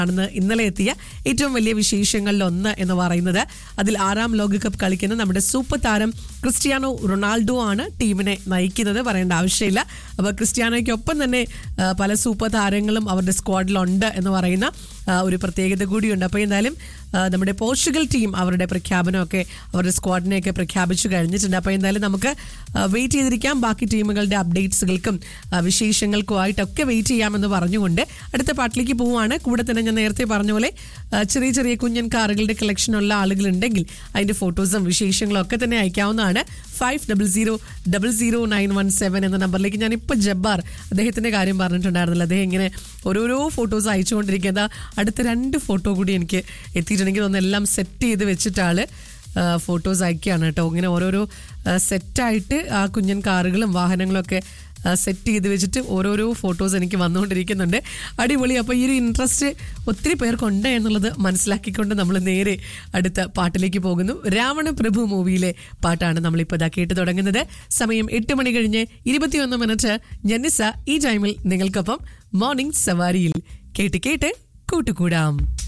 ആണെന്ന് ഇന്നലെ എത്തിയ ഏറ്റവും വലിയ വിശേഷങ്ങളിൽ ഒന്ന് എന്ന് പറയുന്നത് അതിൽ ആറാം ലോകകപ്പ് കളിക്കുന്ന നമ്മുടെ സൂപ്പർ താരം ക്രിസ്ത്യാനോ റൊണാൾഡോ ആണ് ടീമിനെ നയിക്കുന്നത് പറയേണ്ട ആവശ്യമില്ല അപ്പോൾ ക്രിസ്ത്യാനോയ്ക്കൊപ്പം തന്നെ ആ, പല സൂപ്പർ താരങ്ങളും അവരുടെ സ്ക്വാഡിലുണ്ട് എന്ന് പറയുന്ന ആ, ഒരു പ്രത്യേകത കൂടിയുണ്ട് അപ്പോൾ എന്തായാലും ആ, നമ്മുടെ പോർച്ചുഗൽ ടീം അവരുടെ പ്രഖ്യാപനമൊക്കെ അവരുടെ സ്ക്വാഡിനെയൊക്കെ പ്രഖ്യാപിച്ചു കഴിഞ്ഞിട്ടുണ്ട് അപ്പോൾ എന്തായാലും നമുക്ക് വെയിറ്റ് ചെയ്തിരിക്കാം ബാക്കി ടീമുകളുടെ അപ്ഡേറ്റ്സുകൾക്കും ആ, വിശേഷങ്ങൾക്കുമായിട്ടൊക്കെ വെയിറ്റ് ചെയ്യാമെന്ന് പറഞ്ഞുകൊണ്ട് അടുത്ത പാട്ടിലേക്ക് പോവുകയാണ് കൂടെ തന്നെ ഞാൻ നേരത്തെ പറഞ്ഞ പോലെ ആ, ചെറിയ ചെറിയ കുഞ്ഞൻ കാറുകളുടെ കളക്ഷനുള്ള ആളുകളുണ്ടെങ്കിൽ അതിന്റെ ഫോട്ടോസും വിശേഷങ്ങളും ഒക്കെ തന്നെ അയക്കാവുന്നതാണ് five double zero double zero nine one seven എന്ന നമ്പറിലേക്ക് ഞാൻ ഇപ്പോൾ ജബ്ബാർ അദ്ദേഹത്തിന്റെ കാര്യം പറഞ്ഞിട്ടുണ്ടായിരുന്നില്ല അദ്ദേഹം ഇങ്ങനെ ഓരോരോ ഫോട്ടോസ് അയച്ചുകൊണ്ടിരിക്കുക അടുത്ത രണ്ട് ഫോട്ടോ കൂടി എനിക്ക് എത്തിയിട്ടുണ്ടെങ്കിൽ ഒന്നെല്ലാം സെറ്റ് ചെയ്ത് വെച്ചിട്ടാള് ഫോട്ടോസ് അയക്കുകയാണ് കേട്ടോ ഇങ്ങനെ ഓരോരോ സെറ്റായിട്ട് ആ കുഞ്ഞൻ കാറുകളും വാഹനങ്ങളും ഒക്കെ സെറ്റ് ചെയ്ത് വെച്ചിട്ട് ഓരോരോ ഫോട്ടോസ് എനിക്ക് വന്നുകൊണ്ടിരിക്കുന്നുണ്ട് അടിപൊളി അപ്പോൾ ഈ ഒരു ഇൻട്രസ്റ്റ് ഒത്തിരി പേർക്കുണ്ട് എന്നുള്ളത് മനസ്സിലാക്കിക്കൊണ്ട് നമ്മൾ നേരെ അടുത്ത പാട്ടിലേക്ക് പോകുന്നു രാവണ പ്രഭു മൂവിയിലെ പാട്ടാണ് നമ്മളിപ്പോൾ ഇതാ കേട്ട് തുടങ്ങുന്നത് സമയം എട്ട് മണി കഴിഞ്ഞ് ഇരുപത്തിയൊന്ന് മിനിറ്റ് ജനിസ ഈ ടൈമിൽ നിങ്ങൾക്കൊപ്പം മോർണിംഗ് സവാരിയിൽ കേട്ട് കേട്ട് കൂട്ടുകൂടാം